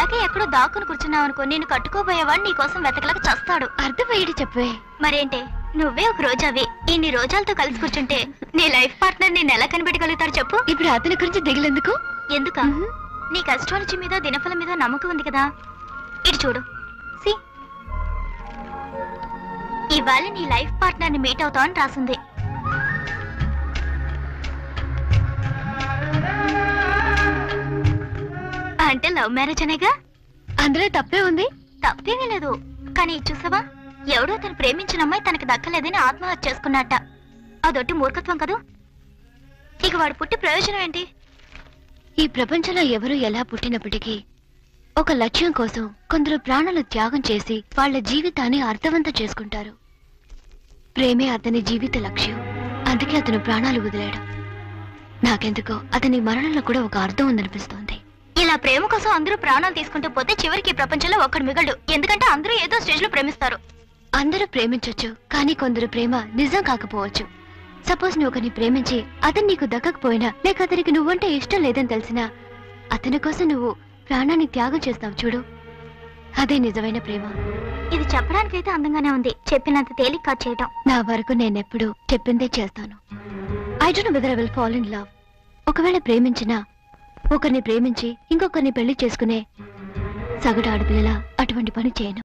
తెలియక ఎక్కడో దాక్కుని కూర్చున్నావు అనుకో నేను కట్టుకోబోయేవాడు నీ కోసం వెతకలేక చస్తాడు అర్థమయ్యేది చెప్పే మరేంటే నువ్వే ఒక రోజావి ఇన్ని రోజాలతో కలిసి కూర్చుంటే నీ లైఫ్ పార్ట్నర్ నేను ఎలా కనిపెట్టగలుగుతాడు చెప్పు ఇప్పుడు అతని గురించి దిగులేందుకు ఎందుక నీ కష్టాలచి మీద దినఫలం మీద నమ్మకం ఉంది కదా ఇటు చూడు సి ఇవాళ నీ లైఫ్ పార్ట్నర్ ని మీట్ అవుతావు అని రాసింది అంటే లవ్ మ్యారేజ్ అనేగా అందులో తప్పే ఉంది తప్పేమీ లేదు కానీ ఇది చూసావా ఎవడో తను ప్రేమించిన అమ్మాయి తనకి దక్కలేదని ఆత్మహత్య చేసుకున్నట్ట అదొట్టి మూర్ఖత్వం కదూ ఇక వాడు పుట్టి ప్రయోజనం ఏంటి ఈ ప్రపంచంలో ఎవరు ఎలా పుట్టినప్పటికీ ఒక లక్ష్యం కోసం కొందరు ప్రాణాలు త్యాగం చేసి వాళ్ళ జీవితాన్ని అర్థవంతం చేసుకుంటారు ప్రేమే అతని జీవిత లక్ష్యం అందుకే అతను ప్రాణాలు వదిలాడు నాకెందుకో అతని మరణంలో కూడా ఒక అర్థం ఉందనిపిస్తోంది ఇలా ప్రేమ కోసం అందరూ ప్రాణాలు తీసుకుంటూ పోతే చివరికి ఈ ప్రపంచంలో ఒక్కడు మిగలడు ఎందుకంటే అందరూ ఏదో స్టేజ్ లో ప్రేమిస్తారు అందరూ ప్రేమించొచ్చు కానీ కొందరు ప్రేమ నిజం కాకపోవచ్చు సపోజ్ నువ్వు ఒకరిని ప్రేమించి అతను నీకు దక్కకపోయినా లేక అతనికి నువ్వంటే ఇష్టం లేదని తెలిసినా అతని కోసం నువ్వు ప్రాణాన్ని త్యాగం చేస్తావు చూడు అదే నిజమైన ప్రేమ ఇది చెప్పడానికైతే అందంగానే ఉంది చెప్పినంత తేలిక కాదు చేయటం నా వరకు నేనెప్పుడు చెప్పిందే చేస్తాను I don't whether I will fall in love ఒకవేళ ప్రేమించినా ఒకరిని ప్రేమించి ఇంకొకరిని పెళ్లి చేసుకునే సగటు ఆడపిల్లల అటువంటి పని చేయను